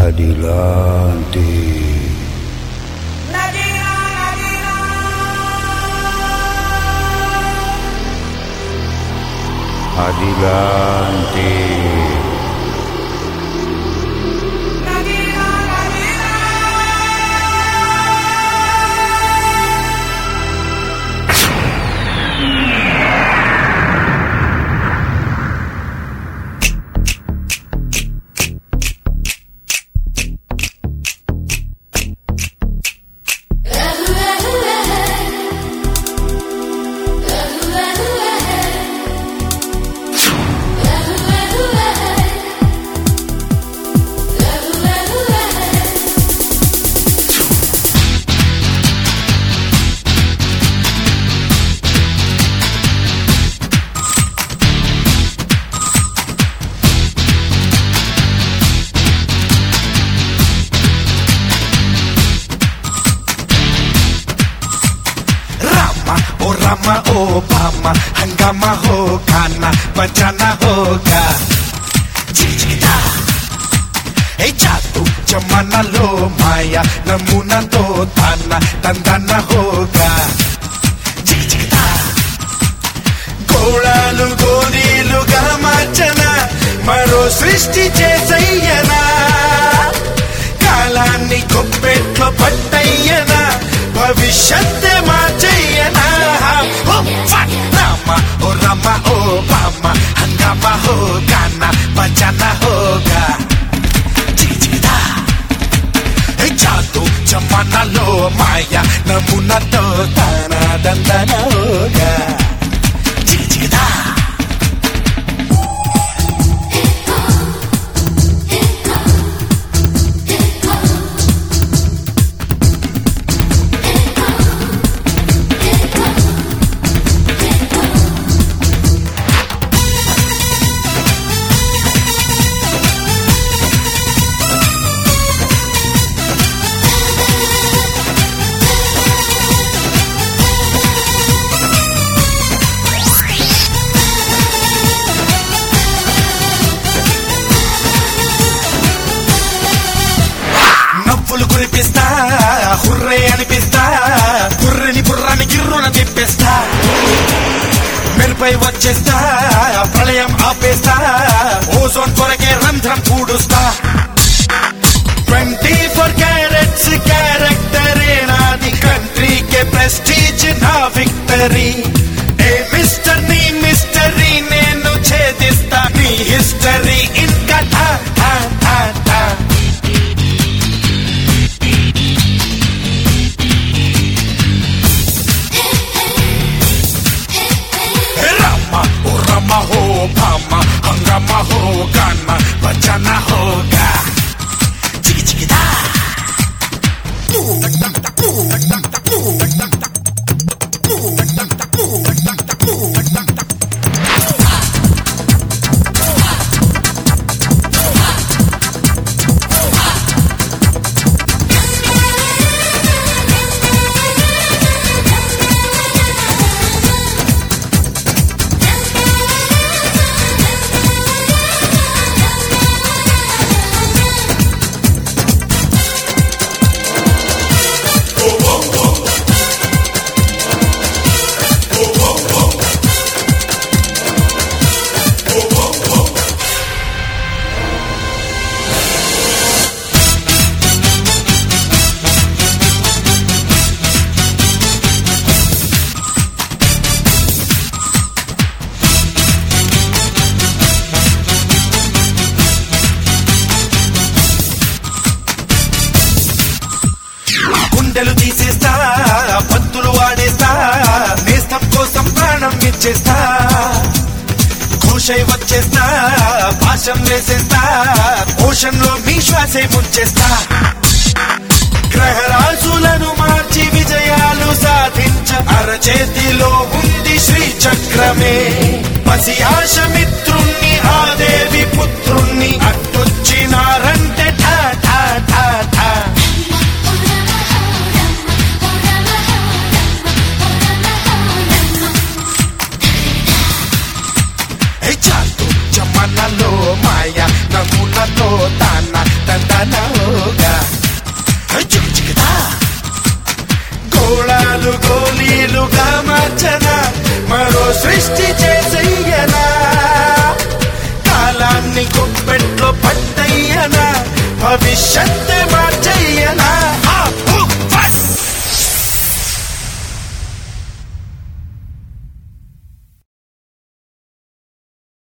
అదిలాంటి అదిలాంటి रामा ओ रामा ओ बामा हंगामा हो खाना बचाना होगा చిచికిటా ఏ జాతు జమానాలో మాయా నమూనాతో తాన తందన హోగా చిచికిటా గోళాలు గోరీలుగా మార్చన మరో సృష్టి చేసయ్యనా కాలాన్ని కొప్పెట్లో పట్టయ్యనా భవిష్యత్తే మార్చయ్యనా ఓ ఫక్ రామ ఓ రామ ఓ బామ హంగామా హో గానా బచానా హోగా చిచికిటా ఏ జాతు జమానాలో మాయా నమూనాతో తాన దందన హోగా చిచికిటా నవ్వులు కురిపిస్తా హుర్రే అనిపిస్తా హుర్రెని బుర్రాని గిర్రున తిప్పిస్తా మెరుపై వచ్చేస్తా ప్రళయం ఆపేస్తా ఓజోన్ కొరకే రంధ్రం పూడుస్తా ట్వంటీ ఫోర్ క్యారెట్స్ క్యారెక్టరే నాది కంట్రీకే ప్రెస్టీజ్ నా విక్టరీ ఏ మిస్టర్ నీ మిస్టరీ నేను ఛేదిస్తా నీ హిస్టరీ ఇంకా ఠా ఠా ఠా ఠా Rama, oh Rama ho, Pama, Hangama ho, Gana, Bachana ho, Ga. Chiki chiki da. గుండెలు తీసేస్తా పత్తులు వాడేస్తా నేస్తం కోసం ప్రాణం ఇచ్చేస్తా ఘోషై వచ్చేస్తా భాషం వేసేస్తా ఓషన్ లో మీ శ్వాసే ముంచేస్తా గ్రహరాశులను మార్చి విజయాలు సాధించ అరచేతిలో ఉంది శ్రీ చక్రమే పసి ఆశ మిత్రుణ్ణి ఆ దేవి పుత్రుణ్ణి అట్టొచ్చినారంటే ఠా ఠా ఠా ఠా ఏ జాతు జమానాలో మాయ నమూనాతో తాన తందన కష్టాలు గోలీలుగా మార్చనా మరో సృష్టి చేసయ్యనా కాలాన్ని గుప్పెట్లో పట్టయ్యనా భవిష్యత్